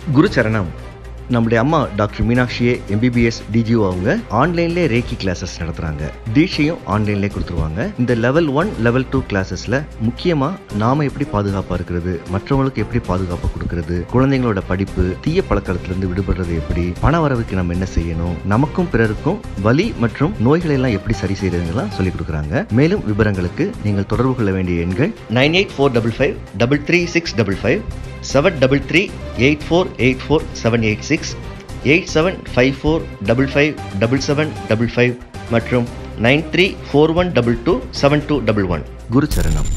குரு சரணம் நம்முடைய அம்மா டாக்டர் மீனாட்சியே எம்பிபிஎஸ் டிஜிஓ அவங்க ஆன்லைன்லேயே ரேக்கி கிளாஸஸ் நடத்துறாங்க தீட்சையும் ஆன்லைன்லேயே கொடுத்துருவாங்க இந்த லெவல் ஒன் லெவல் டூ கிளாஸஸ்ல முக்கியமா நாம எப்படி பாதுகாப்பா இருக்கிறது மற்றவங்களுக்கு எப்படி பாதுகாப்பு கொடுக்கிறது குழந்தைங்களோட படிப்பு தீய பழக்கத்திலிருந்து விடுபடுறது எப்படி பண வரவுக்கு நம்ம என்ன செய்யணும் நமக்கும் பிறருக்கும் வலி மற்றும் நோய்களை எல்லாம் எப்படி சரி செய்யறதுங்கெல்லாம் சொல்லி கொடுக்குறாங்க மேலும் விவரங்களுக்கு நீங்கள் தொடர்பு கொள்ள வேண்டிய எண்கள் nine eight four double five double three six double five seven double three eight four eight four seven eight six eight seven five four double five double seven double five மற்றும் nine three four one double two seven two double one குரு சரணம்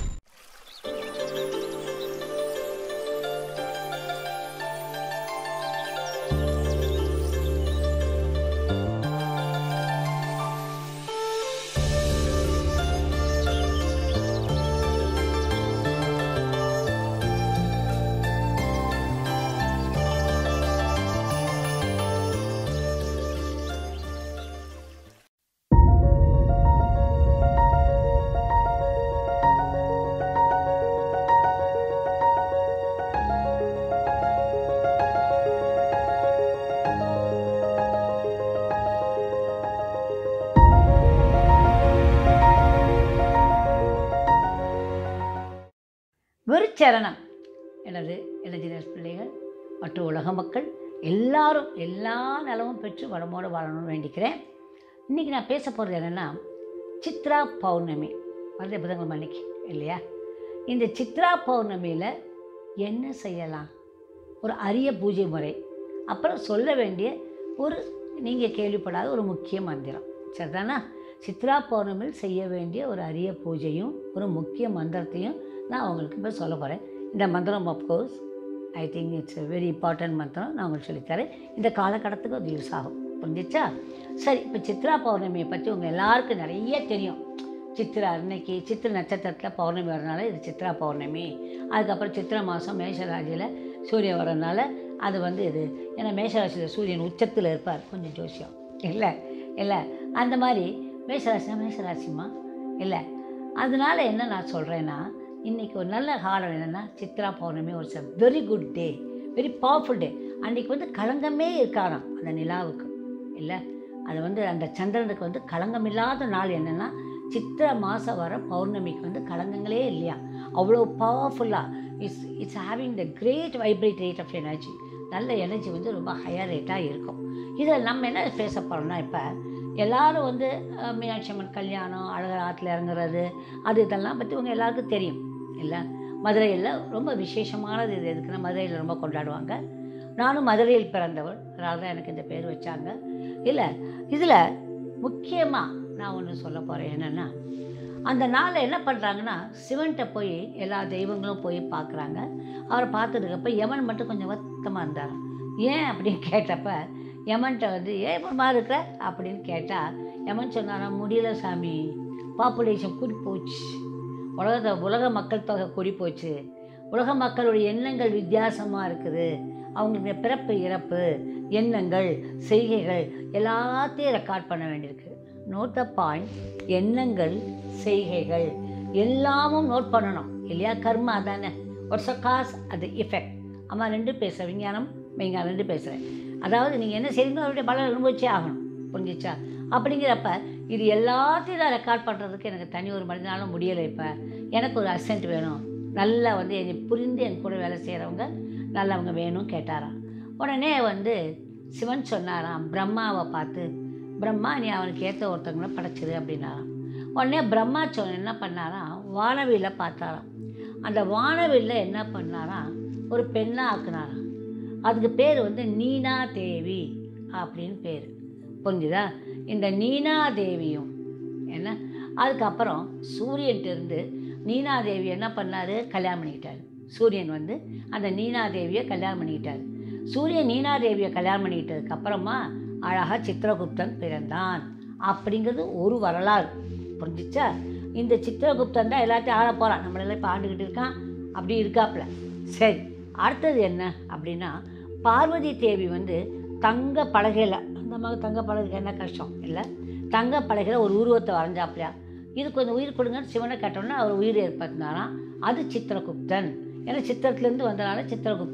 குருச்சரணம் எனது இளைஞர் பிள்ளைகள் மற்றும் உலக மக்கள் எல்லாரும் எல்லா நலமும் பெற்று வளமோடு வாழணும்னு வேண்டிக்கிறேன் இன்றைக்கி நான் பேச போகிறது என்னென்னா சித்ரா பௌர்ணமி வருது புதன்கிழமை அன்னைக்கு இல்லையா இந்த சித்ரா பௌர்ணமியில் என்ன செய்யலாம் ஒரு அரிய பூஜை முறை அப்புறம் சொல்ல வேண்டிய ஒரு நீங்கள் கேள்விப்படாத ஒரு முக்கிய மந்திரம் சரிதானா சித்ரா பௌர்ணமியில் செய்ய வேண்டிய ஒரு அரிய பூஜையும் ஒரு முக்கிய மந்திரத்தையும் நான் உங்களுக்கு இப்போ சொல்ல போகிறேன் இந்த மந்திரம் of course I think it's a very important மந்திரம் நான் உங்களுக்கு சொல்லித்தரேன் இந்த காலகட்டத்துக்கு அது யூஸ் ஆகும் புரிஞ்சிச்சா சரி இப்போ சித்ரா பௌர்ணமியை பற்றி உங்கள் எல்லாருக்கும் நிறைய தெரியும் சித்ரா அன்னைக்கு சித்திர நட்சத்திரத்தில் பௌர்ணமி வரனால இது சித்ரா பௌர்ணமி அதுக்கப்புறம் சித்திரை மாதம் மேஷராசியில் சூரியன் வரனால அது வந்து இது ஏன்னா மேஷராசியில் சூரியன் உச்சத்தில் இருப்பார் கொஞ்சம் ஜோசியம் இல்லை இல்லை அந்த மாதிரி மேஷராசினா மேஷராசிமா இல்லை அதனால என்ன நான் சொல்கிறேன்னா இன்றைக்கி ஒரு நல்ல காலம் என்னென்னா சித்ரா பௌர்ணமி ஒரு very good day very powerful day அன்றைக்கி வந்து களங்கமே இருக்காராம் அந்த நிலாவுக்கு இல்லை அது வந்து அந்த சந்திரனுக்கு வந்து களங்கம் இல்லாத நாள் என்னென்னா சித்திரை மாதம் வர பௌர்ணமிக்கு வந்து களங்கங்களே இல்லையா அவ்வளோ பவர்ஃபுல்லாக it's it's having the great vibrate rate of energy நல்ல எனர்ஜி வந்து ரொம்ப ஹையர் ரேட்டாக இருக்கும் இதில் நம்ம என்ன பேச போகிறோம்னா இப்போ எல்லாரும் வந்து அஹ், மீனாட்சி அம்மன் கல்யாணம் அழகர் ஆற்றுல இறங்குறது அது இதெல்லாம் பற்றி உங்கள் எல்லாருக்கும் தெரியும் இல்லை மதுரையில் ரொம்ப விசேஷமானது இது எதுக்குன்னா மதுரையில் ரொம்ப கொண்டாடுவாங்க நானும் மதுரையில் பிறந்தவள் அதனால தான் எனக்கு இந்த பேர் வச்சாங்க இல்லை இதில் முக்கியமாக நான் ஒன்று சொல்ல போகிறேன் என்னென்னா அந்த நாளில் என்ன பண்ணுறாங்கன்னா சிவன்கிட்ட போய் எல்லா தெய்வங்களும் போய் பார்க்குறாங்க அவரை பார்த்துருக்கப்ப யமன் மட்டும் கொஞ்சம் வருத்தமாக இருந்தார் ஏன் அப்படின்னு கேட்டப்ப யமன்கிட்ட வந்து ஏன் இப்படிமா இருக்கிற அப்படின்னு கேட்டால் யமன் சொன்னாராம் முடியல சாமி பாப்புலேஷன் கூடி போச்சு உலகத்தை உலக மக்கள் தொகை கூடி போச்சு உலக மக்களுடைய எண்ணங்கள் வித்தியாசமாக இருக்குது அவங்களுடைய பிறப்பு இறப்பு எண்ணங்கள் செய்கைகள் எல்லாத்தையும் ரெக்கார்ட் பண்ண வேண்டியிருக்கு நோட் த பாயிண்ட் எண்ணங்கள் செய்கைகள் எல்லாமும் நோட் பண்ணணும் இல்லையா கர்மா தானே ஒட்ஸ் அ காஸ் அது எஃபெக்ட் அம்மா ரெண்டு பேசுகிறேன் விஞ்ஞானம் விஞ்ஞானம் ரெண்டு பேசுகிறேன் அதாவது நீங்கள் என்ன செய்றீங்களோ அவருடைய பலன் அனுபவிச்சே ஆகணும் புரிஞ்சிச்சா அப்படிங்கிறப்ப இது எல்லாத்தையும் நான் ரெக்கார்ட் பண்ணுறதுக்கு எனக்கு தனி ஒரு மனிதனால முடியலை இப்போ எனக்கு ஒரு அசென்ட் வேணும் நல்லா வந்து என்னை புரிந்து என் கூட வேலை செய்கிறவங்க நல்லவங்க வேணும் கேட்டாராம் உடனே வந்து சிவன் சொன்னாராம் பிரம்மாவை பார்த்து பிரம்மா நீ அவனுக்கு ஏற்ற ஒருத்தவங்கள படைச்சிரு அப்படின்னாராம் உடனே பிரம்மா சொன்ன என்ன பண்ணாராம் வானவில்ல பார்த்தாராம் அந்த வானவில்ல என்ன பண்ணாராம் ஒரு பெண்ணாக ஆக்குனாராம் அதுக்கு பேர் வந்து நீனா தேவி அப்படின்னு பேர் புரிஞ்சுதா இந்த நீனா தேவியும் என்ன அதுக்கப்புறம் சூரியன்ட்டு இருந்து நீனா தேவி என்ன பண்ணார் கல்யாணம் பண்ணிக்கிட்டார் சூரியன் வந்து அந்த நீனா தேவியை கல்யாணம் பண்ணிக்கிட்டார் சூரியன் நீனா தேவியை கல்யாணம் பண்ணிக்கிட்டதுக்கு அப்புறமா அழகாக சித்திரகுப்தன் பிறந்தான் அப்படிங்கிறது ஒரு வரலாறு புரிஞ்சிச்சா இந்த சித்திரகுப்தன் தான் எல்லாத்தையும் ஆள போகிறான் நம்மளெல்லாம் இப்போ ஆண்டுக்கிட்டு இருக்கான் அப்படி இருக்காப்புல சரி அடுத்தது என்ன அப்படின்னா பார்வதி தேவி வந்து தங்க பலகையில் அந்த மாதிரி தங்க பலகைக்கு என்ன கஷ்டம் இல்லை தங்க பலகையில் ஒரு உருவத்தை வரைஞ்சாப்லையா இதுக்கு கொஞ்சம் உயிர் கொடுங்கன்னு சிவனை கேட்டோன்னே அவர் உயிர் ஏற்படுத்தினாராம் அது சித்திரகுப்தன் ஏன்னா சித்திரத்துலேருந்து வந்தனால சித்திரகுப்தன்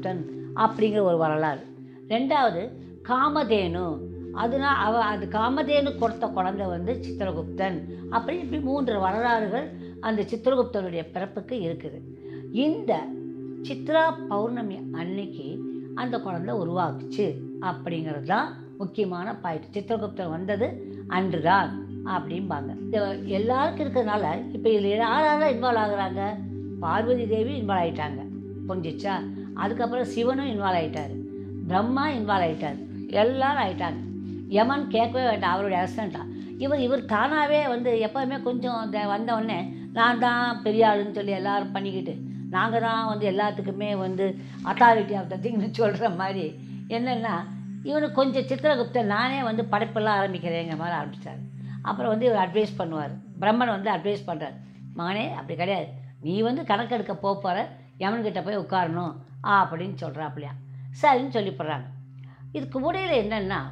அப்படிங்கிற ஒரு வரலாறு ரெண்டாவது காமதேனு அதுனா அவ அது காமதேனு கொடுத்த குழந்தை வந்து சித்திரகுப்தன் அப்படி இப்படி மூன்று வரலாறுகள் அந்த சித்திரகுப்தனுடைய பிறப்புக்கு இருக்குது இந்த சித்ரா பௌர்ணமி அன்னைக்கு அந்த குழந்தை உருவாக்குச்சு அப்படிங்கிறது தான் முக்கியமான பாயிண்ட் சித்திரகுப்தன் வந்தது அன்று தான் அப்படிம்பாங்க இது எல்லாருக்கும் இருக்கிறதுனால இப்போ இதில் யார் யாரெல்லாம் இன்வால்வ் ஆகுறாங்க பார்வதி தேவி இன்வால்வ் ஆயிட்டாங்க புரிஞ்சிச்சா அதுக்கப்புறம் சிவனும் இன்வால்வ் ஆயிட்டாரு பிரம்மா இன்வால்வ் ஆயிட்டார் எல்லாரும் ஆயிட்டாங்க யமன் கேட்கவே வேண்டாம் அவருடைய அசிஸ்டண்ட்டா இவர் இவர் தானாகவே வந்து எப்போவுமே கொஞ்சம் இந்த வந்த உடனே நான் தான் பெரிய ஆளுன்னு சொல்லி எல்லாரும் பண்ணிக்கிட்டு நாங்கள் தான் வந்து எல்லாத்துக்குமே வந்து அத்தாரிட்டி ஆஃப் த திங்னு சொல்கிற மாதிரி என்னென்னா இவனுக்கு கொஞ்சம் சித்திரகுப்தன் நானே வந்து படைப்பெல்லாம் ஆரம்பிக்கிறேங்கிற மாதிரி ஆரம்பிச்சிட்டாரு அப்புறம் வந்து இவர் அட்வைஸ் பண்ணுவார் பிரம்மன் வந்து அட்வைஸ் பண்ணுறார் மகனே அப்படி கிடையாது நீ வந்து கணக்கெடுக்க போக போகிற யமன்கிட்ட போய் உட்காரணும் ஆ அப்படின்னு சொல்கிறாப்பிலையா சரின்னு சொல்லி போடுறாங்க இதுக்கு முடியல என்னென்னா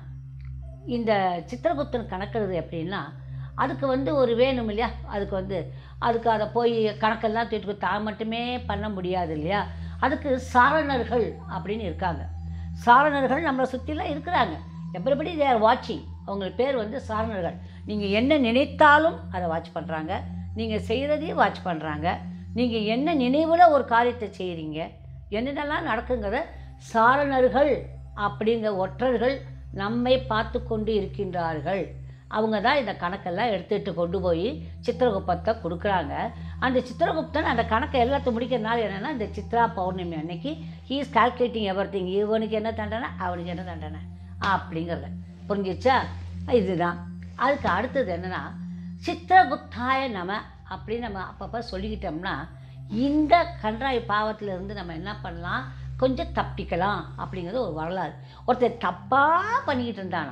இந்த சித்திரகுப்தன் கணக்கெடுது எப்படின்னா அதுக்கு வந்து ஒரு வேணும் இல்லையா அதுக்கு வந்து அதுக்கு அதை போய் கணக்கெல்லாம் தூக்கிட்டு போய் தான் மட்டுமே பண்ண முடியாது இல்லையா அதுக்கு சாரணர்கள் அப்படின்னு இருக்காங்க சாரணர்கள் நம்மளை சுற்றிலாம் இருக்கிறாங்க எவ்ரிபடி தே ஆர் வாட்சிங் அவங்க பேர் வந்து சாரணர்கள் நீங்கள் என்ன நினைத்தாலும் அதை வாட்ச் பண்ணுறாங்க நீங்கள் செய்கிறதையும் வாட்ச் பண்ணுறாங்க நீங்கள் என்ன நினைவில் ஒரு காரியத்தை செய்கிறீங்க என்னென்னலாம் நடக்குங்கிறத சாரணர்கள் அப்படிங்கிற ஒற்றர்கள் நம்மை பார்த்து கொண்டு இருக்கின்றார்கள் அவங்க தான் இந்த கணக்கெல்லாம் எடுத்துகிட்டு கொண்டு போய் சித்திரகுப்தத்தை கொடுக்குறாங்க அந்த சித்திரகுப்தன் அந்த கணக்கை எல்லாத்தையும் முடிக்கிறனால என்னென்னா இந்த சித்ரா பௌர்ணமி அன்னைக்கு he is calculating everything இவனுக்கு என்ன தண்டனை அவனுக்கு என்ன தண்டனை அப்படிங்கிறத புரிஞ்சிச்சா இதுதான் அதுக்கு அடுத்தது என்னென்னா சித்திரகுப்தாய நம அப்படின்னு நம்ம அப்பப்போ சொல்லிக்கிட்டோம்னா இந்த கன்றாய் பாவத்திலிருந்து நம்ம என்ன பண்ணலாம் கொஞ்சம் தப்பிக்கலாம் அப்படிங்கிறது ஒரு வரலாறு ஒருத்தர் தப்பாக பண்ணிக்கிட்டு இருந்தானா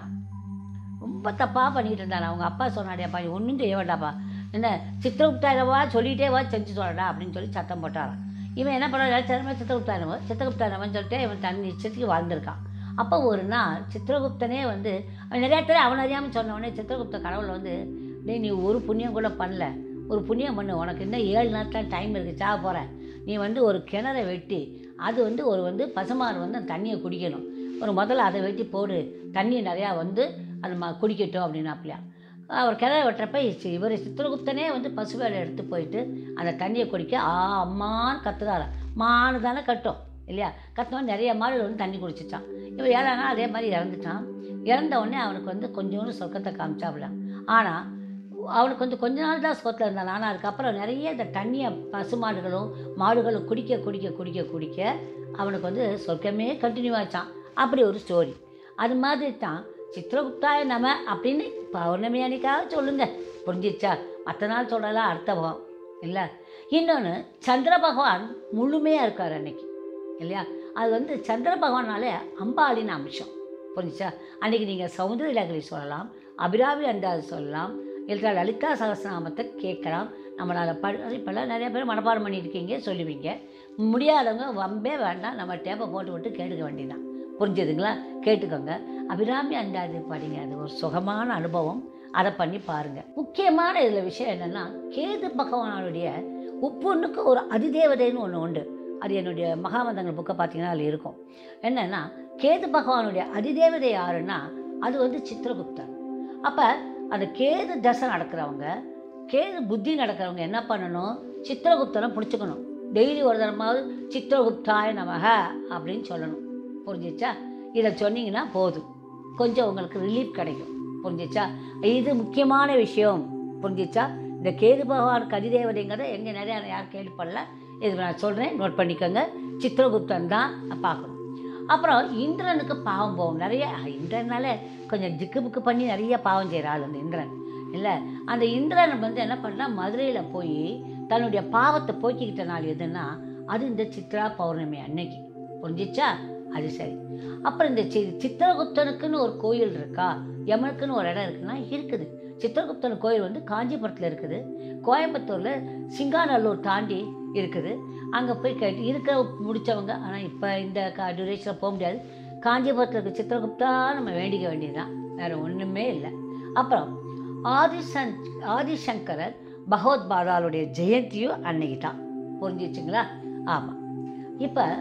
ரொம்ப தப்பாக பண்ணிக்கிட்டு இருந்தானா அவங்க அப்பா சொன்னாடியாப்பா நீ ஒன்றும் செய்ய வேண்டாப்பா என்ன சித்திரகுப்தாயிரவா சொல்லிகிட்டே வா செஞ்சு சொல்லடா அப்படின்னு சொல்லி சத்தம் போட்டாரான் இவன் என்ன பண்ணா சித்திரமே சித்திரகுப்தாயிரவா சித்திரகுப்தாயிரவன் சொல்லிட்டு இவன் தன் இஷ்டத்துக்கு வாழ்ந்திருக்கான் அப்போ ஒரு நாள் சித்திரகுப்தனே வந்து அவன் நிறையா பேர் அவன் அறியாமல் சொன்னவொடனே சித்திரகுப்த கடவுள் வந்து டேய் நீ ஒரு புண்ணியம் கூட பண்ணல ஒரு புண்ணியம் பண்ணு உனக்கு இன்னும் ஏழு நாட்கள் டைம் இருக்குது சாக போகிறேன் நீ வந்து ஒரு கிணறை வெட்டி அது வந்து ஒரு வந்து பசுமாடு வந்து அந்த தண்ணியை குடிக்கணும் ஒரு முதல்ல அதை வெட்டி போடு தண்ணி நிறையா வந்து அது ம குடிக்கட்டும் அப்படின்னாப்பிலையா அவர் கிணறு வெட்டுறப்ப சி- இவர் சித்திரகுப்தனே வந்து பசுவேலை எடுத்து போயிட்டு அந்த தண்ணியை குடிக்க ஆ அம்மான்னு கத்துறாரு மானு தானே கட்டும் இல்லையா கத்தினவன் நிறைய மாடு வந்து தண்ணி குடிச்சிட்டான் இவன் ஏழானா அதே மாதிரி இறந்துட்டான் இறந்த உடனே அவனுக்கு வந்து கொஞ்சோண்டு சொர்க்கத்தை காமிச்சாப்புல ஆனால் அவனுக்கு வந்து கொஞ்ச நாள் தான் சொத்தில் இருந்தான் ஆனால் அதுக்கப்புறம் நிறைய இந்த தண்ணியை பசுமாடுகளும் மாடுகளும் குடிக்க குடிக்க குடிக்க குடிக்க அவனுக்கு வந்து சொர்க்கமே கண்டினியூ ஆச்சான் அப்படி ஒரு ஸ்டோரி அது மாதிரி தான் சித்திரகுப்தாய நம அப்படின்னு பௌர்ணமி அன்னைக்காக சொல்லுங்க புரிஞ்சிச்சா மற்ற நாள் சொல்லலாம் அர்த்தம் இல்லை இன்னொன்று சந்திர பகவான் முழுமையாக இருக்கார் அன்னைக்கு இல்லையா அது வந்து சந்திர பகவானாலே அம்பாளின் அம்சம் புரிஞ்சுச்சா அன்றைக்கி நீங்கள் சௌந்தர இலகலி சொல்லலாம் அபிராமி அந்தாது சொல்லலாம் இல்லை லலிதா சகஸ்ரநாமத்தை கேட்கலாம் நம்மளால் படி இப்போல்லாம் நிறைய பேர் மனப்பாடம் பண்ணியிருக்கீங்க சொல்லுவீங்க முடியாதவங்க வம்பே வேண்டாம் நம்ம டேப்பை போட்டு விட்டு கேட்டுக்க வேண்டியதான் புரிஞ்சுதுங்களா கேட்டுக்கோங்க அபிராமி அந்தாதி படிங்க அது ஒரு சுகமான அனுபவம் அதை பண்ணி பாருங்கள் முக்கியமான இதில் விஷயம் என்னென்னா கேது பகவானுடைய உப்புண்ணுக்கு ஒரு அதிதேவதைன்னு ஒன்று உண்டு அது என்னுடைய மகாமந்தங்கள் புக்கை பார்த்தீங்கன்னா அதில் இருக்கும் என்னென்னா கேது பகவானுடைய அதிதேவதை யாருன்னா அது வந்து சித்திரகுப்தன் அப்போ அந்த கேது தசை நடக்கிறவங்க கேது புத்தி நடக்கிறவங்க என்ன பண்ணணும் சித்திரகுப்தனை பிடிச்சிக்கணும் டெய்லி ஒரு தரமாவது சித்திரகுப்தாய நமக அப்படின்னு சொல்லணும் புரிஞ்சிச்சா இதை சொன்னீங்கன்னா போதும் கொஞ்சம் உங்களுக்கு ரிலீஃப் கிடைக்கும் புரிஞ்சிச்சா இது முக்கியமான விஷயம் புரிஞ்சிச்சா இந்த கேது பகவானுக்கு அதிதேவதைங்கிறத எங்கே நிறையா யார் கேள்விப்படல இது நான் சொல்கிறேன் நோட் பண்ணிக்கோங்க சித்திரகுப்தன் தான் பார்க்கணும் அப்புறம் இந்திரனுக்கு பாவம் போகும் நிறைய இந்திரனால கொஞ்சம் திக்கு புக்கு பண்ணி நிறைய பாவம் செய்கிற ஆள் அந்த இந்திரன் இல்லை அந்த இந்திரன் வந்து என்ன பண்ணா மதுரையில் போய் தன்னுடைய பாவத்தை போக்கிக்கிட்ட நாள் எதுன்னா அது இந்த சித்ரா பௌர்ணமி அன்னைக்கு புரிஞ்சிச்சா அது சரி அப்புறம் இந்த சி சித்திரகுப்தனுக்குன்னு ஒரு கோயில் இருக்கா யமனுக்குன்னு ஒரு இடம் இருக்குன்னா இருக்குது சித்திரகுப்தன் கோயில் வந்து காஞ்சிபுரத்தில் இருக்குது கோயம்புத்தூரில் சிங்காநல்லூர் தாண்டி இருக்குது அங்கே போய் கேட்டு இருக்க முடித்தவங்க ஆனால் இப்போ இந்த கா டியூரேஷனில் போக முடியாது காஞ்சிபுரத்தில் இருக்க சித்திரகுப்தா நம்ம வேண்டிக்க வேண்டியதுதான் வேறு ஒன்றுமே இல்லை அப்புறம் ஆதிசன் ஆதிசங்கரர் பகவத் பாதாளுடைய ஜெயந்தியும் அன்னைக்கு தான் புரிஞ்சிச்சுங்களா ஆமாம் இப்போ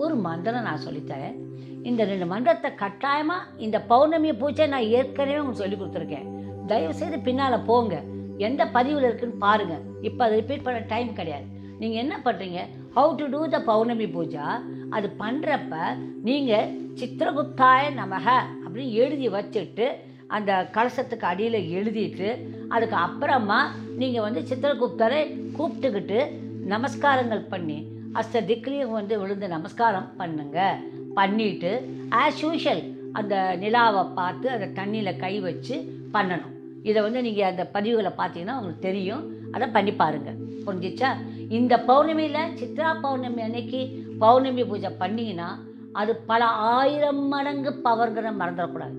ஒரு மந்திரம் நான் சொல்லித்தரேன் இந்த ரெண்டு மந்திரத்தை கட்டாயமாக இந்த பௌர்ணமி பூஜை நான் ஏற்கனவே உங்களுக்கு சொல்லி கொடுத்துருக்கேன் தயவுசெய்து பின்னால் போங்க எந்த பதிவில் இருக்குன்னு பாருங்கள் இப்போ அதை ரிப்பீட் பண்ண டைம் கிடையாது நீங்கள் என்ன பண்ணுறீங்க how to do the Pournami puja அது பண்ணுறப்ப நீங்கள் சித்திரகுப்தாய நமக அப்படின்னு எழுதி வச்சுட்டு அந்த கலசத்துக்கு அடியில் எழுதிட்டு அதுக்கு அப்புறமா நீங்கள் வந்து சித்திரகுப்தரை கூப்பிட்டுக்கிட்டு நமஸ்காரங்கள் பண்ணி அஸ்த திக்லையும் வந்து விழுந்து நமஸ்காரம் பண்ணுங்க பண்ணிட்டு ஆஸ் யூஷுவல் அந்த நிலாவை பார்த்து அந்த தண்ணியில் கை வச்சு பண்ணணும் இதை வந்து நீங்கள் அந்த பதிவுகளை பார்த்தீங்கன்னா உங்களுக்கு தெரியும் அதை பண்ணி பாருங்கள் புரிஞ்சிச்சா இந்த பௌர்ணமியில் சித்ரா பௌர்ணமி அன்னைக்கு பௌர்ணமி பூஜை பண்ணீங்கன்னா அது பல ஆயிரம் மடங்கு பவர்ங்கிற மறந்துடக்கூடாது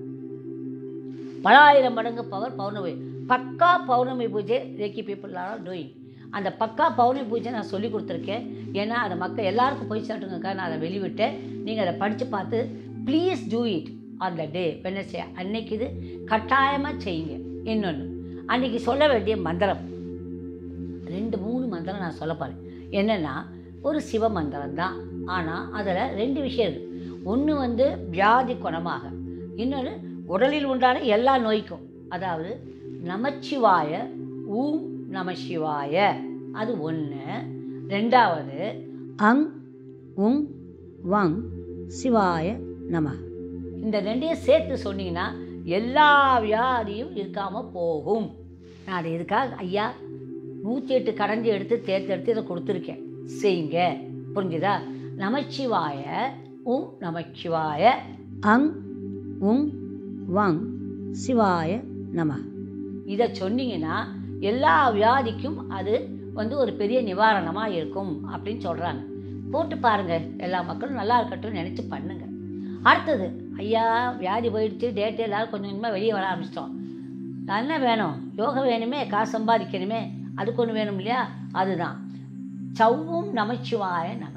பல ஆயிரம் மடங்கு பவர் பௌர்ணமி பக்கா பௌர்ணமி பூஜை ரேக்கி பீப்புள் ஆர் டூயிங் அந்த பக்கா பௌர்ணமி பூஜை நான் சொல்லி கொடுத்துருக்கேன் ஏன்னா அதை மக்கள் எல்லாருக்கும் போய் சாட்டுங்கக்கா நான் அதை வெளிவிட்டேன் நீங்கள் அதை படித்து பார்த்து please do it on the day Wednesday அன்னைக்கு இது கட்டாயமாக செய்யுங்க இன்னொன்று அன்னைக்கு சொல்ல வேண்டிய மந்திரம் ரெண்டு மூணு மந்திரம் நான் சொல்ல போகிறேன் என்னென்னா ஒரு சிவ மந்திரம் தான் ஆனால் அதில் ரெண்டு விஷயம் இருக்குது ஒன்று வந்து வியாதி குணமாக இன்னொன்று உடலில் உண்டான எல்லா நோய்க்கும் அதாவது நமச்சிவாய ஊம் நமசிவாய அது ஒன்று ரெண்டாவது அங் உங் வங் சிவாய நம இந்த ரெண்டையும் சேர்த்து சொன்னீங்கன்னா எல்லா வியாதியும் இருக்காமல் போகும் நான் அது இதுக்காக ஐயா நூற்றி எட்டு கடைஞ்சி எடுத்து தேர்ந்தெடுத்து இதை கொடுத்துருக்கேன் செய்யுங்க புரிஞ்சுதா நமச்சிவாய உம் நமச்சிவாய அங் உங் வங் சிவாய நம இதை சொன்னீங்கன்னா எல்லா வியாதிக்கும் அது வந்து ஒரு பெரிய நிவாரணமாக இருக்கும் அப்படின்னு சொல்கிறாங்க போட்டு பாருங்க எல்லா மக்களும் நல்லா இருக்கட்டும் நினச்சி பண்ணுங்க அடுத்தது ஐயா வியாதி போயிடுச்சு டேட்டு எல்லாரும் கொஞ்சம் கொஞ்சமாக வெளியே வர ஆரம்பிச்சிட்டோம் என்ன வேணும் யோகம் வேணுமே காசு சம்பாதிக்கணுமே அதுக்கு ஒன்று வேணும் இல்லையா அதுதான் சவ்வும் நமச்சிவாய நம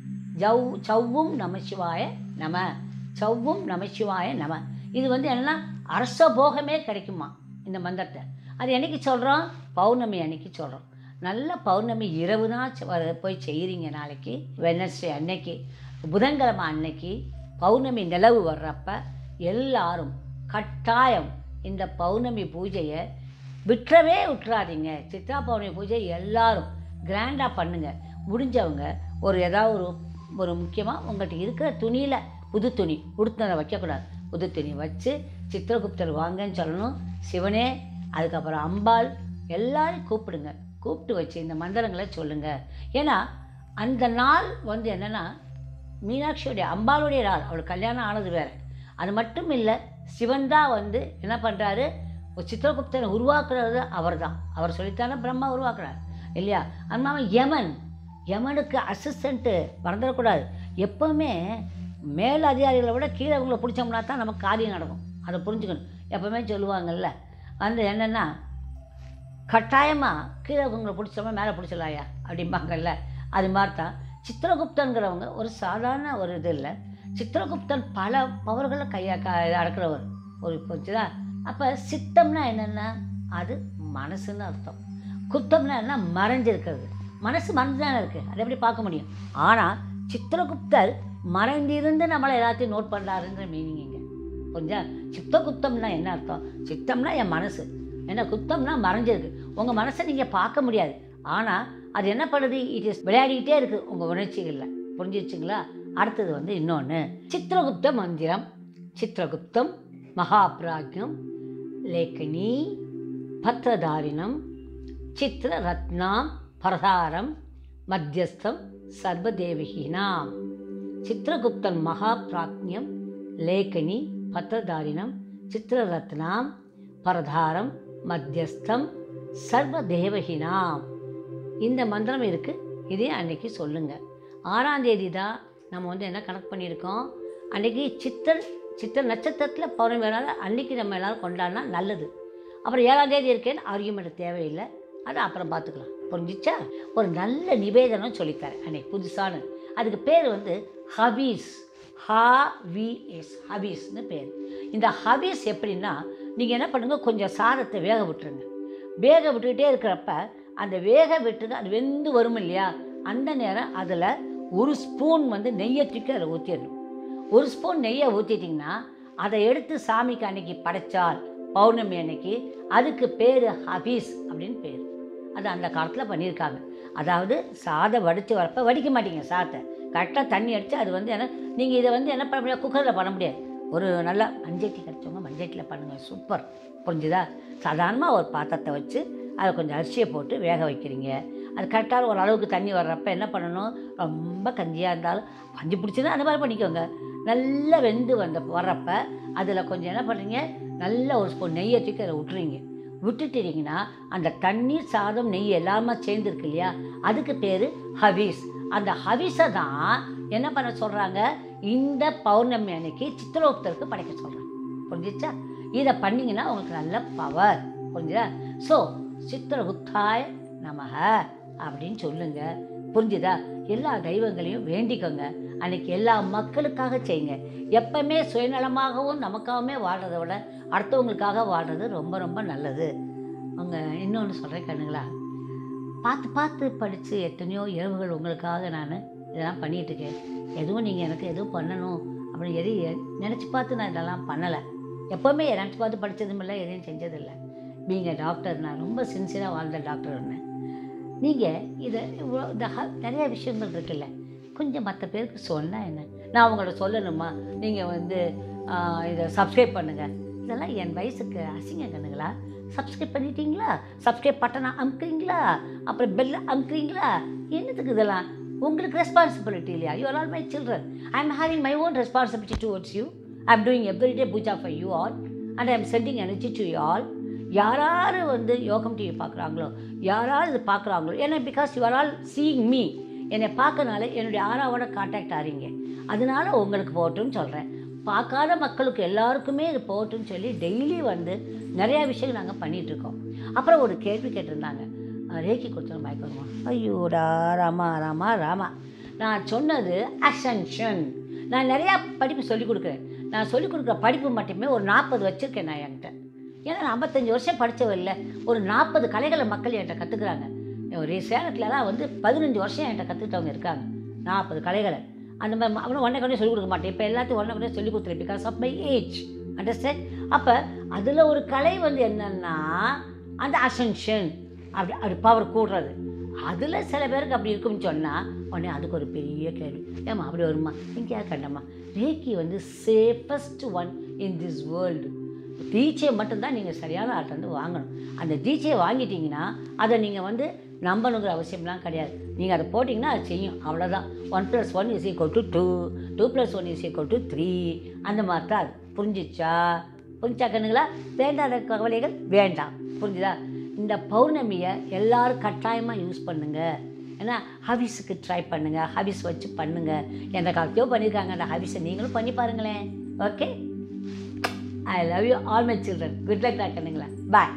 ஜவ் சவ்வும் நமச்சிவாய நம சவ்வும் நமச்சிவாய நம இது வந்து என்னன்னா அரச போகமே கிடைக்குமா இந்த மந்திரத்தை அது என்னைக்கு சொல்கிறோம் பௌர்ணமி அன்னைக்கு சொல்கிறோம் நல்ல பௌர்ணமி இரவு தான் செ- வர- போய் செய்கிறீங்க நாளைக்கு வெனஸ்டே அன்னைக்கு புதன்கிழமை அன்னைக்கு பௌர்ணமி நிலவு வர்றப்ப எல்லாரும் கட்டாயம் இந்த பௌர்ணமி பூஜையை விட்டுறவே விட்டுறாதீங்க சித்ரா பௌர்ணமி பூஜை எல்லாரும் கிராண்டாக பண்ணுங்க முடிஞ்சவங்க ஒரு ஏதாவது ஒரு ஒரு முக்கியமாக உங்கள்கிட்ட இருக்கிற துணியில் புது துணி உடுத்தினதை வைக்கக்கூடாது புது துணி வச்சு சித்திரகுப்தர் வாங்கன்னு சொல்லணும் சிவனே அதுக்கப்புறம் அம்பாள் எல்லாரையும் கூப்பிடுங்க கூப்பிட்டு வச்சு இந்த மந்திரங்களை சொல்லுங்கள் ஏன்னா அந்த நாள் வந்து என்னென்னா மீனாட்சியுடைய அம்பாளுடைய நாள் அவளுக்கு கல்யாணம் ஆனது வேற அது மட்டும் இல்லை சிவன் தான் வந்து என்ன பண்ணுறாரு ஒரு சித்திரகுப்தனை உருவாக்குறது அவர் தான் அவர் சொல்லித்தானே பிரம்மா உருவாக்குறார் இல்லையா அது இல்லாமல் யமன் யமனுக்கு அசிஸ்டண்ட்டு மறந்துடக்கூடாது எப்போவுமே மேல் அதிகாரிகளை விட கீழே அவங்கள பிடிச்சோம்னா தான் நமக்கு காரியம் நடக்கும் அதை புரிஞ்சுக்கணும் எப்போவுமே சொல்லுவாங்கல்ல வந்து என்னென்னா கட்டாயமாக கீழே இருக்கவங்களை பிடிச்சோமா மேலே பிடிச்சலாயா அப்படிம்பாங்கல்ல அது மாதிரி தான் சித்திரகுப்தன்கிறவங்க ஒரு சாதாரண ஒரு இது இல்லை சித்திரகுப்தன் பல பவர்களை கையா க அடக்கிறவர் ஒரு புரிச்சுதா அப்போ சித்தம்னா என்னென்னா அது மனசுன்னு அர்த்தம் குத்தம்னா என்ன மறைஞ்சிருக்கிறது மனசு மறைஞ்சு தானே இருக்குது அதை எப்படி பார்க்க முடியும் ஆனால் சித்திரகுப்தர் மறைந்திருந்து நம்மளை எல்லாத்தையும் நோட் பண்ணுறாருங்கிற மீனிங் இங்கே புரிஞ்சா சித்தகுப்தம்னா என்ன அர்த்தம் சித்தம்னா என் மனசு என்ன குத்தம்னா மறைஞ்சிருக்கு உங்கள் மனசை நீங்கள் பார்க்க முடியாது ஆனால் அது என்ன பண்ணுது இட் இஸ் விளையாடிக்கிட்டே இருக்குது உங்கள் உணர்ச்சிகளில் புரிஞ்சிருச்சுங்களா அடுத்தது வந்து இன்னொன்று சித்திரகுப்த மந்திரம் சித்திரகுப்தம் மகாபிராஜ்யம் லேக்கனி பத்ரதாரிணம் சித்திர ரத்னாம் பரதாரம் மத்தியஸ்தம் சர்வதேவகினாம் சித்திரகுப்தன் மகாபிராஜ்யம் லேக்கனி பத்ரதாரிணம் சித்திரரத்னாம் பரதாரம் மத்தியஸ்தம் சர்வதேவகினாம் இந்த மந்திரம் இருக்குது இதே அன்னைக்கு சொல்லுங்கள் ஆறாம் தேதி தான் நம்ம வந்து என்ன கணக்கு பண்ணியிருக்கோம் அன்னைக்கு சித்தர் சித்திர நட்சத்திரத்தில் பௌர்ணமி வரனால அன்னைக்கு நம்ம எல்லாரும் கொண்டாடினா நல்லது அப்புறம் ஏழாம் தேதி இருக்கேன்னு ஆர்கியூமெண்ட் தேவையில்லை அதை அப்புறம் பார்த்துக்கலாம் புரிஞ்சிச்சா ஒரு நல்ல நிவேதனம் சொல்லித்தரேன் அன்னைக்கு புதுசான அதுக்கு பேர் வந்து ஹபீஸ் ஹவிஎஸ் ஹபீஸ்னு பேர் இந்த ஹபீஸ் எப்படின்னா நீங்கள் என்ன பண்ணுங்கள் கொஞ்சம் சாதத்தை வேக விட்டுருங்க வேக விட்டுக்கிட்டே இருக்கிறப்ப அந்த வேக விட்டுது அது வெந்து வரும் இல்லையா அந்த நேரம் அதில் ஒரு ஸ்பூன் வந்து நெய்யை தூக்கி அதில் ஊற்றிடணும் ஒரு ஸ்பூன் நெய்யை ஊற்றிட்டிங்கன்னா அதை எடுத்து சாமிக்கு அன்னைக்கு படைச்சால் பௌர்ணமி அன்னைக்கு அதுக்கு பேர் ஹபீஸ் அப்படின்னு பேர் அது அந்த காலத்தில் பண்ணியிருக்காங்க அதாவது சாதம் வடித்து வரப்ப வடிக்க மாட்டீங்க சாதத்தை கரெக்டாக தண்ணி அடித்து அது வந்து என்ன நீங்கள் இதை வந்து என்ன பண்ண முடியாது குக்கரில் பண்ண முடியாது ஒரு நல்லா மஞ்சட்டி கிடச்சவங்க மஞ்சட்டியில் பண்ணுங்கள் சூப்பர் புரிஞ்சுதா சாதாரணமாக ஒரு பாத்திரத்தை வச்சு அதை கொஞ்சம் அரிசியை போட்டு வேக வைக்கிறீங்க அது கரெக்டாக ஒரு அளவுக்கு தண்ணி வர்றப்ப என்ன பண்ணணும் ரொம்ப கஞ்சியாக இருந்தாலும் கஞ்சி பிடிச்சதுன்னா அந்த மாதிரி பண்ணிக்கோங்க நல்லா வெந்து வந்த வர்றப்ப அதில் கொஞ்சம் என்ன பண்ணுறீங்க நல்ல ஒரு ஸ்பூன் நெய்யை தூக்கி அதை விட்டுறீங்க விட்டுட்டீங்கன்னா அந்த தண்ணீர் சாதம் நெய் எல்லாமே சேர்ந்துருக்கு இல்லையா அதுக்கு பேர் ஹவீஸ் அந்த ஹவிஸை தான் என்ன பண்ண சொல்கிறாங்க இந்த பௌர்ணமி அன்னைக்கு சித்திரோக்தருக்கு படைக்க சொல்கிறாங்க புரிஞ்சிச்சா இதை பண்ணிங்கன்னா உங்களுக்கு நல்ல பவர் புரிஞ்சுதா ஸோ சித்திரகுப்தாய நமக அப்படின்னு சொல்லுங்க புரிஞ்சுதா எல்லா தெய்வங்களையும் வேண்டிக்கோங்க அன்னைக்கு எல்லா மக்களுக்காக செய்யுங்க எப்பவுமே சுயநலமாகவும் நமக்காகவுமே வாழ்கிறத விட அடுத்தவங்களுக்காக வாழ்கிறது ரொம்ப ரொம்ப நல்லது அவங்க இன்னொன்று சொல்கிறேன் கண்ணுங்களா பார்த்து பார்த்து படித்து எத்தனையோ இரவுகள் உங்களுக்காக நான் இதெல்லாம் பண்ணிகிட்டு இருக்கேன் எதுவும் நீங்கள் எனக்கு எதுவும் பண்ணணும் அப்படின்னு எதையும் நினச்சி பார்த்து நான் இதெல்லாம் பண்ணலை எப்போவுமே நினச்சி பார்த்து படித்ததும் இல்லை எதையும் செஞ்சதில்லை நீங்கள் டாக்டர் நான் ரொம்ப சின்சியராக வாழ்ந்த டாக்டர் ஒன்று நீங்கள் இதை இவ்வளோ இந்த ஹ- நிறைய விஷயங்கள் இருக்குல்ல கொஞ்சம் மற்ற பேருக்கு சொன்னால் என்ன நான் உங்கள்ட்ட சொல்லணுமா நீங்கள் வந்து ஆஹ், இதை சப்ஸ்கிரைப் பண்ணுங்கள் இதெல்லாம் என் வயசுக்கு அசிங்க கண்ணுங்களா சப்ஸ்கிரைப் பண்ணிட்டீங்களா சப்ஸ்கிரைப் பட்டனை அமுக்குறீங்களா அப்புறம் பெல் அமுக்குறீங்களா என்னத்துக்கு இதெல்லாம் உங்களுக்கு ரெஸ்பான்சிபிலிட்டி இல்லையா you are all my children I am having my own responsibility towards you I am doing everyday puja for you all and I am sending energy to you all யாராரு வந்து Yogam TV பார்க்குறாங்களோ யாராவது இது பார்க்குறாங்களோ ஏன்னா because you are all seeing me என்னை பார்க்கனால என்னுடைய ஆறாவோட காண்டாக்ட் ஆறீங்க அதனால உங்களுக்கு போகட்டும்னு சொல்கிறேன் பார்க்காத மக்களுக்கு எல்லாருக்குமே இது போகட்டும்னு சொல்லி டெய்லி வந்து நிறையா விஷயங்கள் நாங்கள் பண்ணிகிட்ருக்கோம் அப்புறம் ஒரு கேள்வி கேட்டிருந்தாங்க அஹ் ரேக்கி கொடுத்தோம் மயக்கம் வருமா ஐயோடா ராமா ராமா ராமா நான் சொன்னது அசென்ஷன் நான் நிறையா படிப்பு சொல்லிக் கொடுக்குறேன் நான் சொல்லிக் கொடுக்குற படிப்பு மட்டுமே ஒரு நாற்பது வச்சுருக்கேன் நான் என்கிட்ட ஏன்னா நான் ஐம்பத்தஞ்சு வருஷம் படித்தவ இல்லை ஒரு நாற்பது கலைகளை மக்கள் என்கிட்ட கற்றுக்குறாங்க ஒரு சேலத்துலலாம் வந்து பதினஞ்சு வருஷம் என்கிட்ட கற்றுக்கிட்டவங்க இருக்காங்க நாற்பது கலைகளை அந்த மாதிரி அவனும் ஒன்றை கொண்டே சொல்லிக் கொடுக்க மாட்டேன் இப்போ எல்லாத்தையும் ஒன்றை கொண்டே சொல்லிக் கொடுத்துருவேன் because of my age understand அப்போ அதில் ஒரு கலை வந்து என்னன்னா அந்த அசென்ஷன் அப்படி அப்படி பவர் கூடுறது அதில் சில பேருக்கு அப்படி இருக்கும்னு சொன்னால் உடனே அதுக்கு ஒரு பெரிய கேள்வி ஏம்மா அப்படி வருமா இங்கே கண்டம்மா ரேக்கி வந்து safest one in this world தீட்சையை மட்டும்தான் நீங்கள் சரியான ஆள்கிட்ட வந்து வாங்கணும் அந்த தீட்சையை வாங்கிட்டீங்கன்னா அதை நீங்கள் வந்து நம்பணுங்கிற அவசியம்லாம் கிடையாது நீங்கள் அதை போட்டிங்கன்னா அது செய்யும் அவ்வளோதான் one plus one is equal to two two plus one is equal to three அந்த மாதிரி தான் அது புரிஞ்சிச்சா புரிஞ்சா கண்ணுங்களா வேண்டாத கவலைகள் வேண்டாம் புரிஞ்சுதா இந்த பௌர்ணமியை எல்லாரும் கட்டாயமாக யூஸ் பண்ணுங்க ஏன்னா ஹவிஸுக்கு ட்ரை பண்ணுங்க ஹவிஸ் வச்சு பண்ணுங்க எந்த காலத்தையோ பண்ணியிருக்காங்க அந்த ஹவிஸை நீங்களும் பண்ணி பாருங்களேன் okay I love you all my children good luck கண்ணுங்களா பாய்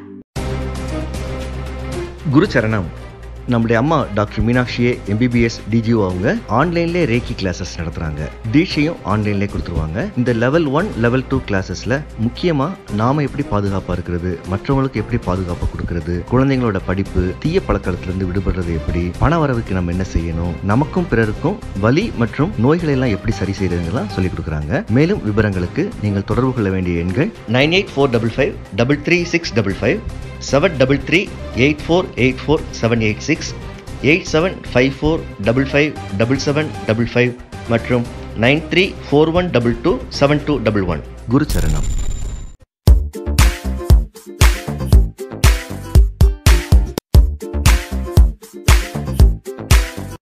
குரு சரணம் நம்முடைய அம்மா டாக்டர் மீனாட்சியே எம்பிபிஎஸ் டிஜிஓ அவங்க ஆன்லைன்லேயே ரேக்கி கிளாஸஸ் நடத்துகிறாங்க தீட்சையும் ஆன்லைன்லேயே கொடுத்துருவாங்க இந்த லெவல் ஒன் லெவல் டூ கிளாஸஸில் முக்கியமாக நாம எப்படி பாதுகாப்பாக இருக்கிறது மற்றவங்களுக்கு எப்படி பாதுகாப்பு கொடுக்கறது குழந்தைங்களோட படிப்பு தீய பழக்கத்திலிருந்து விடுபடுறது எப்படி பண வரவுக்கு நம்ம என்ன செய்யணும் நமக்கும் பிறருக்கும் வலி மற்றும் நோய்களை எல்லாம் எப்படி சரி செய்யறதுங்கெல்லாம் சொல்லி கொடுக்குறாங்க மேலும் விவரங்களுக்கு நீங்கள் தொடர்பு கொள்ள வேண்டிய எண்கள் nine eight four double five double three six double five seven double three eight four eight four seven eight six eight seven five four double five double seven double five மற்றும் nine three four one double two seven two double one குரு சரணம்